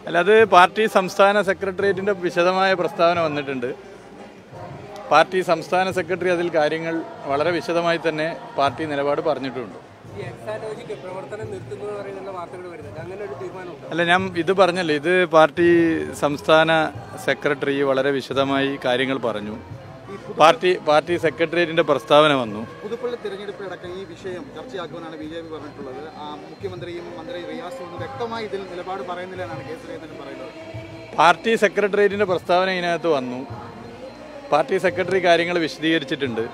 അല്ല അത് പാർട്ടി സംസ്ഥാന സെക്രട്ടേറിയറ്റിന്റെ വിശദമായ പ്രസ്താവന വന്നിട്ടുണ്ട് പാർട്ടി സംസ്ഥാന സെക്രട്ടറി അതിൽ കാര്യങ്ങൾ വളരെ വിശദമായി തന്നെ പാർട്ടി നിലപാട് പറഞ്ഞിട്ടുണ്ട് ഈ എക്സാലോജിക്ക് പ്രവർത്തനം നിർത്തുന്നു എന്ന് പറയുന്ന വാർത്തകൾ വരുന്നത് അങ്ങനെ ഒരു തീരുമാനമുണ്ടോ അല്ല ഞാൻ ഇത് പറഞ്ഞല്ലോ ഇത് പാർട്ടി സംസ്ഥാന സെക്രട്ടറി വളരെ വിശദമായി കാര്യങ്ങൾ പറഞ്ഞു പാർട്ടി പാർട്ടി സെക്രട്ടേറിയറ്റിന്റെ പ്രസ്താവന വന്നു പുതുപ്പള്ളി തിരഞ്ഞെടുപ്പിലടക്കം ഈ വിഷയം ചർച്ചയാക്കുമെന്നാണ് ബി ജെ പി പറഞ്ഞിട്ടുള്ളത് ആ, മുഖ്യമന്ത്രിയും മന്ത്രി റിയാസും ഒന്നും വ്യക്തമായി ഇതിൽ നിലപാട് പറയുന്നില്ല എന്നാണ് കെ സുരേന്ദ്രൻ പറയുന്നത് പാർട്ടി സെക്രട്ടേറിയറ്റിന്റെ പ്രസ്താവന ഇതിനകത്ത് വന്നു പാർട്ടി സെക്രട്ടറി കാര്യങ്ങൾ വിശദീകരിച്ചിട്ടുണ്ട്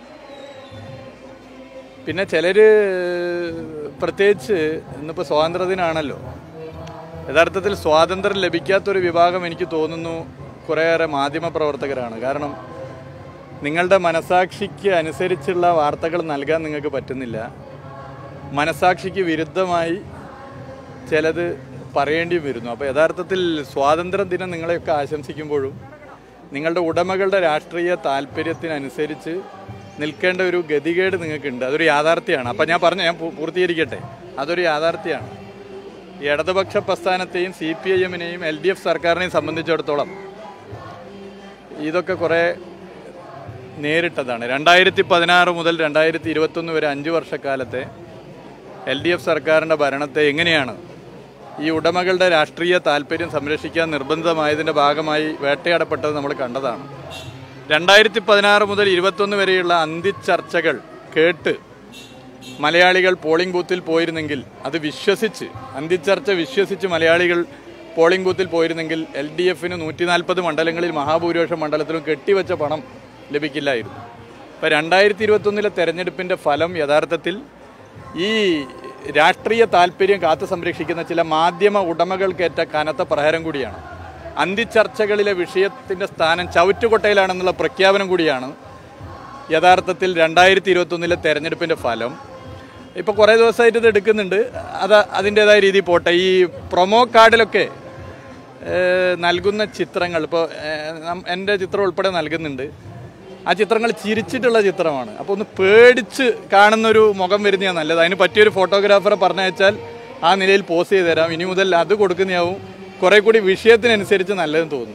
പിന്നെ ചിലര് പ്രത്യേകിച്ച് ഇന്നിപ്പോൾ സ്വാതന്ത്ര്യദിനാണല്ലോ യഥാർത്ഥത്തിൽ സ്വാതന്ത്ര്യം ലഭിക്കാത്തൊരു വിഭാഗം എനിക്ക് തോന്നുന്നു കുറേയേറെ മാധ്യമ പ്രവർത്തകരാണ് കാരണം നിങ്ങളുടെ മനസാക്ഷിക്ക് അനുസരിച്ചുള്ള വാർത്തകൾ നൽകാൻ നിങ്ങൾക്ക് പറ്റുന്നില്ല മനസാക്ഷിക്ക് വിരുദ്ധമായി ചിലത് പറയേണ്ടി വരുന്നു അപ്പോൾ യഥാർത്ഥത്തിൽ സ്വാതന്ത്ര്യ ദിനം നിങ്ങളെയൊക്കെ ആശംസിക്കുമ്പോഴും നിങ്ങളുടെ ഉടമകളുടെ രാഷ്ട്രീയ താല്പര്യത്തിനനുസരിച്ച് നിൽക്കേണ്ട ഒരു ഗതികേട് നിങ്ങൾക്കുണ്ട് അതൊരു യാഥാർത്ഥ്യമാണ് അപ്പം ഞാൻ പറഞ്ഞു ഞാൻ പൂ- പൂർത്തീകരിക്കട്ടെ അതൊരു യാഥാർത്ഥ്യമാണ് ഈ ഇടതുപക്ഷ പ്രസ്ഥാനത്തെയും സി പി ഐ എമ്മിനെയും എൽ ഡി എഫ് സർക്കാരിനെയും സംബന്ധിച്ചിടത്തോളം ഇതൊക്കെ കുറേ നേരിട്ടതാണ് രണ്ടായിരത്തി പതിനാറ് മുതൽ രണ്ടായിരത്തി ഇരുപത്തൊന്ന് വരെ അഞ്ച് വർഷക്കാലത്തെ എൽ ഡി എഫ് സർക്കാരിൻ്റെ ഭരണത്തെ എങ്ങനെയാണ് ഈ ഉടമകളുടെ രാഷ്ട്രീയ താല്പര്യം സംരക്ഷിക്കാൻ നിർബന്ധിതമായതിൻ്റെ ഭാഗമായി വേട്ടയാടപ്പെട്ടത് നമ്മൾ കണ്ടതാണ് രണ്ടായിരത്തി പതിനാറ് മുതൽ ഇരുപത്തൊന്ന് വരെയുള്ള അന്തിച്ചർച്ചകൾ കേട്ട് മലയാളികൾ പോളിംഗ് ബൂത്തിൽ പോയിരുന്നെങ്കിൽ അത് വിശ്വസിച്ച് അന്തിച്ചർച്ച വിശ്വസിച്ച് മലയാളികൾ പോളിംഗ് ബൂത്തിൽ പോയിരുന്നെങ്കിൽ എൽ ഡി എഫിന് നൂറ്റി നാൽപ്പത് മണ്ഡലങ്ങളിൽ മഹാഭൂരിപക്ഷ മണ്ഡലത്തിലും കെട്ടിവെച്ച പണം ലഭിക്കില്ലായിരുന്നു ഇപ്പോൾ രണ്ടായിരത്തി ഇരുപത്തൊന്നിലെ തെരഞ്ഞെടുപ്പിൻ്റെ ഫലം യഥാർത്ഥത്തിൽ ഈ രാഷ്ട്രീയ താല്പര്യം കാത്തു സംരക്ഷിക്കുന്ന ചില മാധ്യമ ഉടമകൾക്കേറ്റ കനത്ത പ്രഹരം കൂടിയാണ് അന്തിച്ചർച്ചകളിലെ വിഷയത്തിൻ്റെ സ്ഥാനം ചവിറ്റുകൊട്ടയിലാണെന്നുള്ള പ്രഖ്യാപനം കൂടിയാണ് യഥാർത്ഥത്തിൽ രണ്ടായിരത്തി ഇരുപത്തൊന്നിലെ തെരഞ്ഞെടുപ്പിൻ്റെ ഫലം ഇപ്പോൾ കുറേ ദിവസമായിട്ട് ഇത് എടുക്കുന്നുണ്ട് അത് അതിൻ്റെതായ രീതിയിൽ പോട്ടെ ഈ പ്രൊമോ കാർഡിലൊക്കെ ഏഹ്, നൽകുന്ന ചിത്രങ്ങൾ ഇപ്പോൾ എൻ്റെ ചിത്രം ഉൾപ്പെടെ നൽകുന്നുണ്ട് ആ ചിത്രങ്ങൾ ചിരിച്ചിട്ടുള്ള ചിത്രമാണ് അപ്പോൾ ഒന്ന് പേടിച്ച് കാണുന്നൊരു മുഖം വരുന്നതാണ് നല്ലത് അതിന് പറ്റിയൊരു ഫോട്ടോഗ്രാഫറെ പറഞ്ഞയച്ചാൽ ആ നിലയിൽ പോസ് ചെയ്ത് തരാം ഇനി മുതൽ അത് കൊടുക്കുന്നതാവും കുറെ കൂടി വിഷയത്തിനനുസരിച്ച് നല്ലതെന്ന് തോന്നുന്നു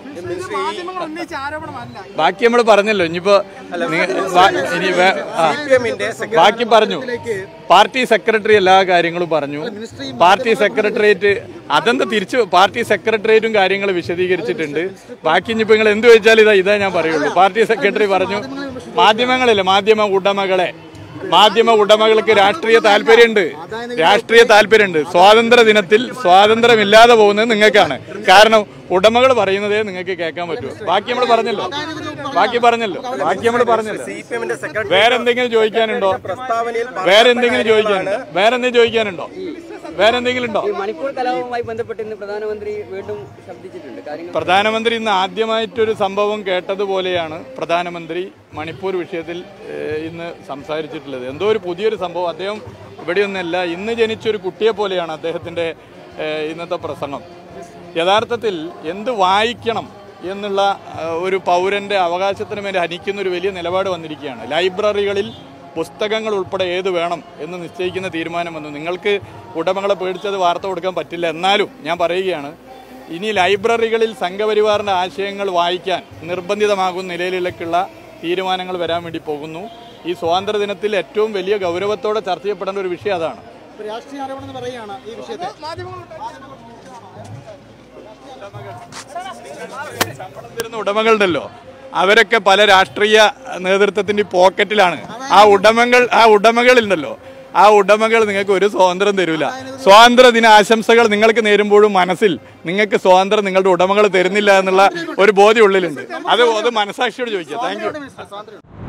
ബാക്കി നമ്മൾ പറഞ്ഞല്ലോ ഇനിയിപ്പോ നിങ്ങ- ബാ- ഇനി വേ- ആ. ബാക്കി പറഞ്ഞു പാർട്ടി സെക്രട്ടറി എല്ലാ കാര്യങ്ങളും പറഞ്ഞു പാർട്ടി സെക്രട്ടേറിയറ്റ് അതെന്താ തിരിച്ചു പാർട്ടി സെക്രട്ടേറിയറ്റും കാര്യങ്ങൾ വിശദീകരിച്ചിട്ടുണ്ട് ബാക്കി ഇനിയിപ്പോ നിങ്ങൾ എന്ത് ചോദിച്ചാലും ഇതാ ഇതാ ഞാൻ പറയുള്ളൂ പാർട്ടി സെക്രട്ടറി പറഞ്ഞു മാധ്യമങ്ങളില്ല മാധ്യമ ഉടമകളെ മാധ്യമ ഉടമകൾക്ക് രാഷ്ട്രീയ താല്പര്യമുണ്ട് രാഷ്ട്രീയ താല്പര്യമുണ്ട് സ്വാതന്ത്ര്യ ദിനത്തിൽ സ്വാതന്ത്ര്യമില്ലാതെ പോകുന്നത് നിങ്ങൾക്കാണ് കാരണം ഉടമകൾ പറയുന്നതേ നിങ്ങൾക്ക് കേൾക്കാൻ പറ്റൂ ബാക്കി നമ്മൾ പറഞ്ഞല്ലോ ബാക്കി പറഞ്ഞല്ലോ ബാക്കി നമ്മൾ പറഞ്ഞല്ലോ വേറെ എന്തെങ്കിലും ചോദിക്കാനുണ്ടോ വേറെ എന്തെങ്കിലും ചോദിക്കാനുണ്ടോ വേറെ എന്തെങ്കിലും ചോദിക്കാനുണ്ടോ വേറെ എന്തെങ്കിലും ഉണ്ടോ ഈ മണിപ്പൂർ കലാപവുമായി ബന്ധപ്പെട്ട് ഇന്ന് പ്രധാനമന്ത്രി വീണ്ടും ശബ്ദിച്ചിട്ടുണ്ട് കാര്യങ്ങൾ പ്രധാനമന്ത്രി ഇന്ന് ആദ്യമായിട്ടൊരു സംഭവം കേട്ടതുപോലെയാണ് പ്രധാനമന്ത്രി മണിപ്പൂർ വിഷയത്തിൽ ഏഹ്, ഇന്ന് സംസാരിച്ചിട്ടുള്ളത് എന്തോ ഒരു പുതിയൊരു സംഭവം അദ്ദേഹം ഇവിടെയൊന്നല്ല ഇന്ന് ജനിച്ചൊരു കുട്ടിയെ പോലെയാണ് അദ്ദേഹത്തിൻ്റെ ഏഹ്, ഇന്നത്തെ പ്രസംഗം യഥാർത്ഥത്തിൽ എന്ത് വായിക്കണം എന്നുള്ള ഏഹ്, ഒരു പൗരന്റെ അവകാശത്തിന് മേലെ ഹനിക്കുന്ന ഒരു വലിയ നിലപാട് വന്നിരിക്കുകയാണ് ലൈബ്രറികളിൽ പുസ്തകങ്ങൾ ഉൾപ്പെടെ ഏത് വേണം എന്ന് നിശ്ചയിക്കുന്ന തീരുമാനം വന്നു നിങ്ങൾക്ക് ഉടമകളെ പേടിച്ചത് വാർത്ത കൊടുക്കാൻ പറ്റില്ല എന്നാലും ഞാൻ പറയുകയാണ് ഇനി ലൈബ്രറികളിൽ സംഘപരിവാറിന്റെ ആശയങ്ങൾ വായിക്കാൻ നിർബന്ധിതമാകുന്ന നിലയിലേക്കുള്ള തീരുമാനങ്ങൾ വരാൻ വേണ്ടി പോകുന്നു ഈ സ്വാതന്ത്ര്യ ദിനത്തിൽ ഏറ്റവും വലിയ ഗൗരവത്തോടെ ചർച്ച ചെയ്യപ്പെടേണ്ട ഒരു വിഷയം അതാണ് ഇപ്പൊ രാഷ്ട്രീയ ആരോപണം എന്ന് പറയുകയാണ് ഈ വിഷയത്തെ തരുന്ന ഉടമകളുണ്ടല്ലോ അവരൊക്കെ പല രാഷ്ട്രീയ നേതൃത്വത്തിന്റെ പോക്കറ്റിലാണ് ആ ഉടമകൾ ആ ഉടമകളുണ്ടല്ലോ ആ ഉടമകൾ നിങ്ങൾക്ക് ഒരു സ്വാതന്ത്ര്യം തരൂല സ്വാതന്ത്ര്യ ദിന ആശംസകൾ നിങ്ങൾക്ക് നേരുമ്പോഴും മനസ്സിൽ നിങ്ങൾക്ക് സ്വാതന്ത്ര്യം നിങ്ങളുടെ ഉടമകൾ തരുന്നില്ല എന്നുള്ള ഒരു ബോധ്യം ഉള്ളിലുണ്ട് അത് അത് മനസാക്ഷിയോട് ചോദിക്കുക താങ്ക് യു സ്വാതന്ത്ര്യം